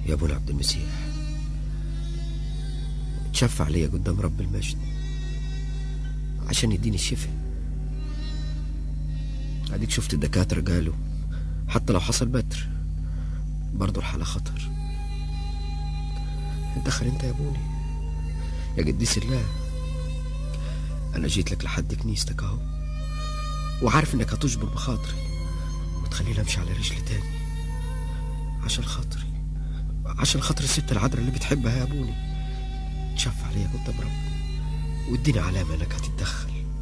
يا ابونا عبد المسيح تشفع عليا قدام رب المجد عشان يديني الشفاء اديك شفت الدكاترة قالوا حتى لو حصل بتر برضو الحالة خطر دخل انت يا ابوني يا قديس الله انا جيت لك لحد كنيستك اهو وعارف انك هتجبر بخاطري وتخليني امشي على رجلي تاني عشان خاطري عشان خاطر الست العذراء اللي بتحبها يا ابوني تشفع عليا قدام رب واديني علامة انك هتتدخل